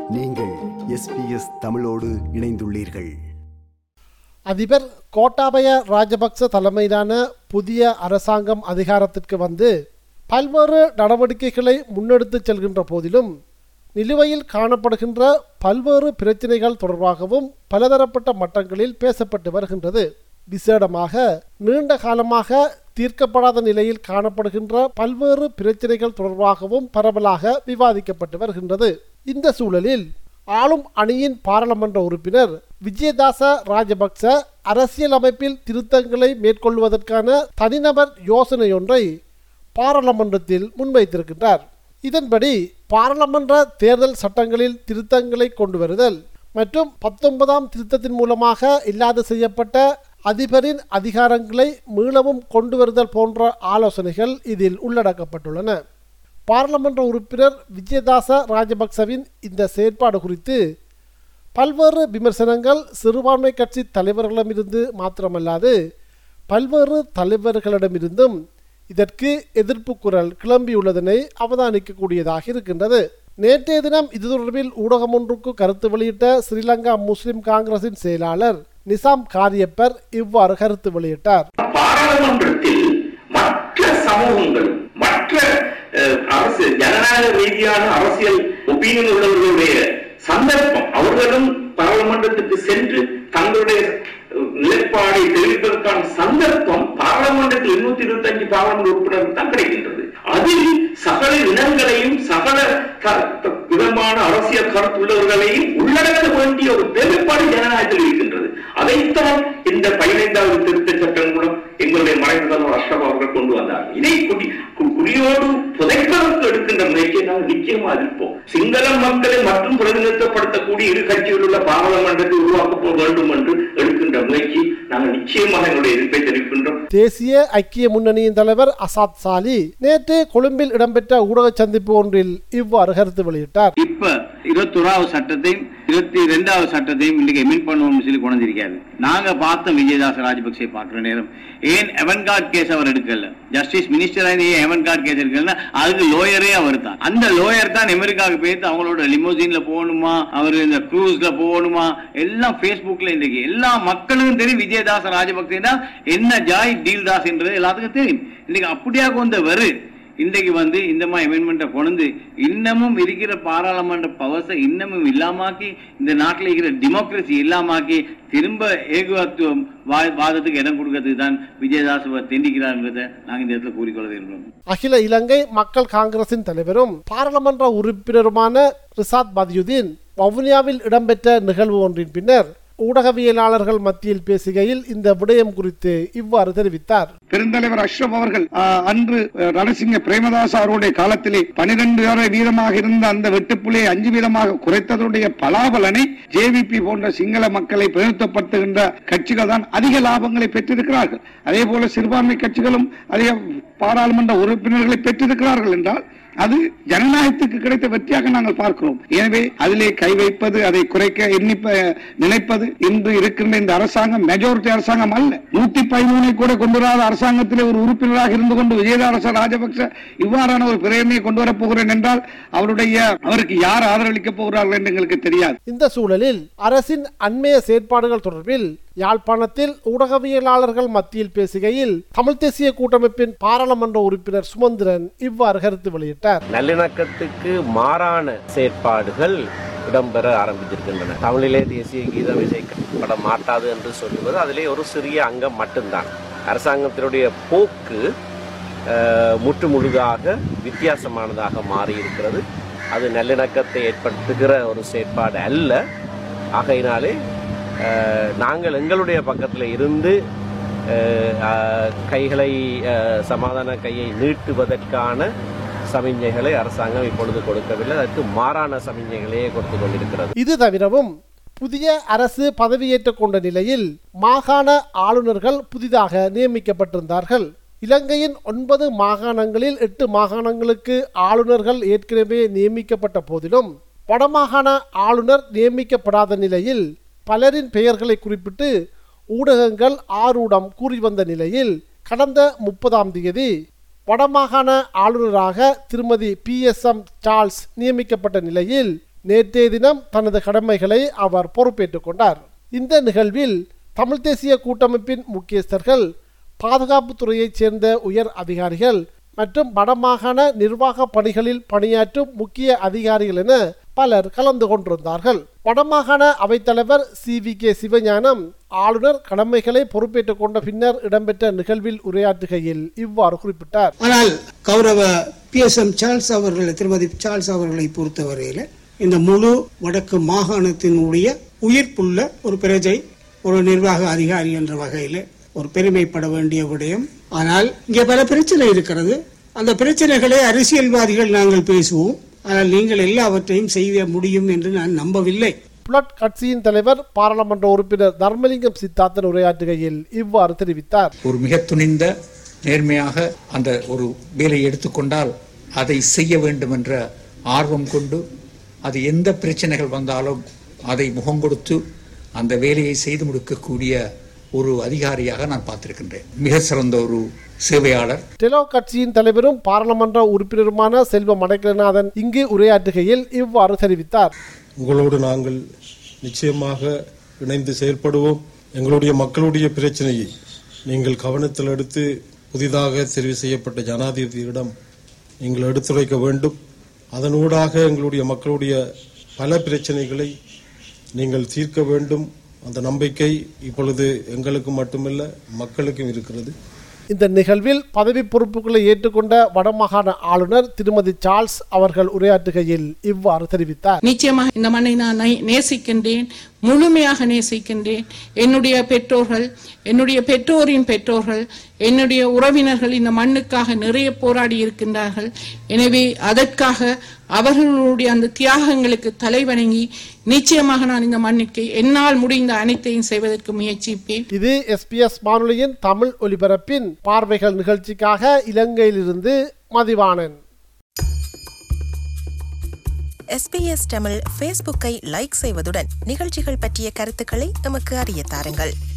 நீங்கள் எஸ்பிஎஸ் தமிழோடு இணைந்துள்ளீர்கள் அதிபர் கோட்டாபய ராஜபக்ச தலைமையிலான புதிய அரசாங்கம் அதிகாரத்திற்கு வந்து பல்வேறு நடவடிக்கைகளை முன்னெடுத்துச் செல்கின்ற போதிலும் நிலுவையில் காணப்படுகின்ற பல்வேறு பிரச்சினைகள் தொடர்பாகவும் பலதரப்பட்ட மட்டங்களில் பேசப்பட்டு வருகின்றது விசேடமாக நீண்ட காலமாக தீர்க்கப்படாத நிலையில் காணப்படுகின்ற பல்வேறு பிரச்சினைகள் தொடர்பாகவும் பரவலாக விவாதிக்கப்பட்டு வருகின்றது இந்த சூழலில் ஆளும் அணியின் பாராளுமன்ற உறுப்பினர் விஜயதாச ராஜபக்ச அரசியலமைப்பில் திருத்தங்களை மேற்கொள்வதற்கான தனிநபர் யோசனையொன்றை பாராளுமன்றத்தில் முன்வைத்திருக்கின்றார் இதன்படி பாராளுமன்ற தேர்தல் சட்டங்களில் திருத்தங்களை கொண்டு வருதல் மற்றும் பத்தொன்பதாம் திருத்தத்தின் மூலமாக இல்லாது செய்யப்பட்ட அதிபரின் அதிகாரங்களை மீளவும் கொண்டு வருதல் போன்ற ஆலோசனைகள் இதில் உள்ளடக்கப்பட்டுள்ளன பாராளுமன்ற உறுப்பினர் விஜயதாச ராஜபக்சவின் இந்த செயற்பாடு குறித்து பல்வேறு விமர்சனங்கள் சிறுபான்மை கட்சி தலைவர்களிடமிருந்து மாத்திரமல்லாது பல்வேறு தலைவர்களிடமிருந்தும் இதற்கு எதிர்ப்பு குரல் கிளம்பியுள்ளதனை அவதானிக்கக்கூடியதாக இருக்கின்றது நேற்றைய தினம் இது தொடர்பில் ஊடகம் ஒன்றுக்கு கருத்து வெளியிட்ட ஸ்ரீலங்கா முஸ்லிம் காங்கிரசின் செயலாளர் நிசாம் காரியப்பர் இவ்வாறு கருத்து வெளியிட்டார் பாராளுமன்றத்தில் மற்ற சமூகங்கள் மற்ற அஹ், அரசு ஜனநாயக ரீதியான அரசியல் ஒப்பீனியன் உள்ளவர்களுடைய சந்தர்ப்பம் அவர்களும் பாராளுமன்றத்துக்கு சென்று தங்களுடைய அஹ், நிலைப்பாடை தெரிவிப்பதற்கான சந்தர்ப்பம் பாராளுமன்றத்தில் இருநூத்தி இருபத்தி அஞ்சு பாராளுமன்ற உறுப்பினருக்கு தான் கிடைக்கின்றது அதில் சகல இனங்களையும் சகல க- க- விதமான அரசியல் கருத்துள்ளவர்களையும் உள்ளடக்க வேண்டிய ஒரு தேவைப்பாடு ஜனநாயகத்தில் இருக்கின்றது அதைத்தான் இந்த பதினைந்தாவது திருத்த சட்டம் மூலம் எங்களுடைய மறைந்த தலைவர் அஷ்ரப் அவர்கள் கொண்டு வந்தார் இதை குடி கு- குடியோடு புதைப்பதற்கு எடுக்கின்ற முயற்சியை நாங்கள் நிச்சயமா இருப்போம் சிங்கள மக்களை மற்றும் பிரதிநிதித்துவப்படுத்தக்கூடிய இரு கட்சியில் உள்ள பாராளுமன்றத்தை உருவாக்க வேண்டும் என்று எடுக்கின்ற முயற்சி நாங்கள் நிச்சயமாக எங்களுடைய எதிர்ப்பை தெரிவிக்கின்றோம் தேசிய ஐக்கிய முன்னணியின் தலைவர் அசாத் சாலி நேற்று கொழும்பில் இடம்பெற்ற ஊடக சந்திப்பு ஒன்றில் இவ்வாறு கருத்து வெளியிட்டார் இப்ப இருபத்தோராவது சட்டத்தையும் இருபத்தி ரெண்டாவது சட்டத்தையும் இன்னைக்கு எமின் பண்ணுவோம்னு சொல்லி கொண்டிருக்காரு நாங்க பார்த்தோம் விஜயதாஸ் ராஜபக்சே பார்க்கிற நேரம் ஏன் எவன்கார்ட் கேஸ் அவர் எடுக்கல ஜஸ்டிஸ் மினிஸ்டர் ஏன் எவன்கார்ட் கேஸ் எடுக்கல அதுக்கு லோயரே அவர் தான் அந்த லோயர் தான் அமெரிக்காவுக்கு போயிட்டு அவங்களோட லிமோசின்ல போகணுமா அவர் இந்த க்ரூஸ்ல போகணுமா எல்லாம் ஃபேஸ்புக்ல இன்றைக்கு எல்லா மக்களுக்கும் தெரியும் விஜயதாஸ் ராஜபக்சேனா என்ன ஜாய் டீல் தாஸ் என்றது எல்லாத்துக்கும் தெரியும் இன்னைக்கு அப்படியா கொண்ட வரு இன்றைக்கு வந்து இந்த மாதிரி அமெண்ட்மெண்ட்டை கொண்டு இன்னமும் இருக்கிற பாராளுமன்ற பவர்ஸை இன்னமும் இல்லாமாக்கி இந்த நாட்டில் இருக்கிற டெமோக்ரஸி இல்லாமாக்கி திரும்ப ஏகத்துவம் வா- வாதத்துக்கு இடம் கொடுக்கறதுக்கு தான் விஜயதாஸ் தெண்டிக்கிறார் என்பதை நாங்கள் இந்த இடத்துல கூறிக்கொள்ள விரும்புகிறோம் அகில இலங்கை மக்கள் காங்கிரசின் தலைவரும் பாராளுமன்ற உறுப்பினருமான ரிசாத் பதியுதீன் வவுனியாவில் இடம்பெற்ற நிகழ்வு ஒன்றின் பின்னர் ஊடகவியலாளர்கள் மத்தியில் பேசுகையில் இந்த விடயம் குறித்து இவ்வாறு தெரிவித்தார் பெருந்தலைவர் அஷ்ரப் அவர்கள் ஆ, அன்று அ, ரணசிங்க பிரேமதாஸ் அவருடைய காலத்திலே பனிரெண்டு வீதமாக இருந்த அந்த வெட்டுப்புலியை அஞ்சு வீதமாக குறைத்ததுடைய பலாபலனை ஜேவிபி போன்ற சிங்கள மக்களை பிரதிநிதித்துவப்படுத்துகின்ற கட்சிகள் தான் அதிக லாபங்களை பெற்றிருக்கிறார்கள் அதே போல சிறுபான்மை கட்சிகளும் அதிக பாராளுமன்ற உறுப்பினர்களை பெற்றிருக்கிறார்கள் என்றால் அது ஜனநாயகத்துக்கு கிடைத்த வெற்றியாக நாங்கள் பார்க்கிறோம் எனவே அதிலே கை வைப்பது அதை குறைக்க எண்ணிப்ப நினைப்பது இன்று இருக்கின்ற இந்த அரசாங்கம் மெஜாரிட்டி அரசாங்கம் அல்ல நூத்தி பதிமூனை கூட கொண்டு வராத அரசாங்கத்திலே ஒரு உறுப்பினராக இருந்து கொண்டு விஜயதாரச ராஜபக்ச இவ்வாறான ஒரு பிரேரணையை கொண்டு வரப் போகிறேன் என்றால் அவருடைய அவருக்கு யார் ஆதரவளிக்கப் போகிறார்கள் என்று எங்களுக்கு தெரியாது இந்த சூழலில் அரசின் அண்மைய செயற்பாடுகள் தொடர்பில் யாழ்ப்பாணத்தில் ஊடகவியலாளர்கள் மத்தியில் பேசுகையில் தமிழ் தேசிய கூட்டமைப்பின் பாராளுமன்ற உறுப்பினர் சுமந்திரன் இவ்வாறு கருத்து வெளியிட்டார் நல்லிணக்கத்துக்கு மாறான செயற்பாடுகள் இடம்பெற ஆரம்பித்திருக்கின்றன தமிழிலே தேசிய கீதம் இசைக்கப்பட மாட்டாது என்று சொல்லுவது அதிலே ஒரு சிறிய அங்கம் மட்டும்தான் அரசாங்கத்தினுடைய போக்கு அஹ், முற்று முழுதாக வித்தியாசமானதாக மாறி இருக்கிறது அது நல்லிணக்கத்தை ஏற்படுத்துகிற ஒரு செயற்பாடு அல்ல ஆகையினாலே அஹ், நாங்கள் எங்களுடைய பக்கத்தில் இருந்து அஹ், அஹ், கைகளை அஹ், சமாதான கையை நீட்டுவதற்கான சமிஞ்ஞைகளை அரசாங்கம் இப்பொழுது கொடுக்கவில்லை அதற்கு மாறான சமிஞ்ஞைகளையே கொடுத்து கொண்டிருக்கிறது இது தவிரவும் புதிய அரசு பதவியேற்றுக் கொண்ட நிலையில் மாகாண ஆளுநர்கள் புதிதாக நியமிக்கப்பட்டிருந்தார்கள் இலங்கையின் ஒன்பது மாகாணங்களில் எட்டு மாகாணங்களுக்கு ஆளுநர்கள் ஏற்கனவே நியமிக்கப்பட்ட போதிலும் வடமாகாண ஆளுநர் நியமிக்கப்படாத நிலையில் பலரின் பெயர்களை குறிப்பிட்டு ஊடகங்கள் ஆரூடம் கூறி வந்த நிலையில் கடந்த முப்பதாம் தேதி வடமாகாண ஆளுநராக திருமதி பி எஸ் எம் சார்ல்ஸ் நியமிக்கப்பட்ட நிலையில் நேற்றைய தினம் தனது கடமைகளை அவர் பொறுப்பேற்றுக் கொண்டார் இந்த நிகழ்வில் தமிழ் தேசிய கூட்டமைப்பின் முக்கியஸ்தர்கள் பாதுகாப்புத்துறையைச் சேர்ந்த உயர் அதிகாரிகள் மற்றும் வடமாகாண நிர்வாக பணிகளில் பணியாற்றும் முக்கிய அதிகாரிகள் என பலர் கலந்து கொண்டிருந்தார்கள் வடமாகாண அவைத்தலைவர் சி வி கே சிவஞானம் ஆளுநர் கடமைகளை பொறுப்பேற்றுக் கொண்ட பின்னர் இடம்பெற்ற நிகழ்வில் உரையாற்றுகையில் இவ்வாறு குறிப்பிட்டார் ஆனால் கௌரவ பி எஸ் எம் சார்ல்ஸ் அவர்களை திருமதி சார்ல்ஸ் அவர்களை பொறுத்தவரையில இந்த முழு வடக்கு மாகாணத்தினுடைய உயிர்ப்புள்ள ஒரு பிரஜை ஒரு நிர்வாக அதிகாரி என்ற வகையில் ஒரு பெருமைப்பட வேண்டிய விடயம் ஆனால் இங்கே பல பிரச்சனை இருக்கிறது அந்த பிரச்சனைகளை அரசியல்வாதிகள் நாங்கள் பேசுவோம் ஆனால் நீங்கள் எல்லாவற்றையும் செய்ய முடியும் என்று நான் நம்பவில்லை புலட் கட்சியின் தலைவர் பாராளுமன்ற உறுப்பினர் தர்மலிங்கம் சித்தார்த்தன் உரையாற்றுகையில் இவ்வாறு தெரிவித்தார் ஒரு மிக துணிந்த நேர்மையாக அந்த ஒரு வேலையை எடுத்துக்கொண்டால் அதை செய்ய வேண்டும் என்ற ஆர்வம் கொண்டு அது எந்த பிரச்சனைகள் வந்தாலும் அதை முகம் கொடுத்து அந்த வேலையை செய்து முடிக்கக்கூடிய ஒரு அதிகாரியாக நான் பார்த்திருக்கின்றேன் மிக சிறந்த ஒரு சேவையாளர் டெலோ கட்சியின் தலைவரும் பாராளுமன்ற உறுப்பினருமான செல்வம் அடைக்கலநாதன் இங்கு உரையாற்றுகையில் இவ்வாறு தெரிவித்தார் உங்களோடு நாங்கள் நிச்சயமாக இணைந்து செயல்படுவோம் எங்களுடைய மக்களுடைய பிரச்சனையை நீங்கள் கவனத்தில் எடுத்து புதிதாக தெரிவு செய்யப்பட்ட ஜனாதிபதியிடம் நீங்கள் எடுத்துரைக்க வேண்டும் அதனூடாக எங்களுடைய மக்களுடைய பல பிரச்சனைகளை நீங்கள் தீர்க்க வேண்டும் அந்த நம்பிக்கை இப்பொழுது எங்களுக்கு மட்டுமல்ல மக்களுக்கும் இருக்கிறது இந்த நிகழ்வில் பதவி பொறுப்புகளை ஏற்றுக்கொண்ட வடமாகாண ஆளுநர் திருமதி சார்ல்ஸ் அவர்கள் உரையாற்றுகையில் இவ்வாறு தெரிவித்தார் நிச்சயமாக இந்த மண்ணை நான் நை- நேசிக்கின்றேன் முழுமையாக நேசிக்கின்றேன் என்னுடைய பெற்றோர்கள் என்னுடைய பெற்றோரின் பெற்றோர்கள் என்னுடைய உறவினர்கள் இந்த மண்ணுக்காக நிறைய போராடி இருக்கின்றார்கள் எனவே அதற்காக அவர்களுடைய அந்த தியாகங்களுக்கு தலைவணங்கி நிச்சயமாக நான் இந்த மண்ணுக்கு என்னால் முடிந்த அனைத்தையும் செய்வதற்கு முயற்சிப்பேன் இது எஸ்பிஎஸ் வானொலியின் தமிழ் ஒலிபரப்பின் பார்வைகள் நிகழ்ச்சிக்காக இலங்கையிலிருந்து மதிவாணன் எஸ்பிஎஸ் தமிழ் ஃபேஸ்புக்கை லைக் செய்வதுடன் நிகழ்ச்சிகள் பற்றிய கருத்துக்களை எமக்கு அறிய தாருங்கள்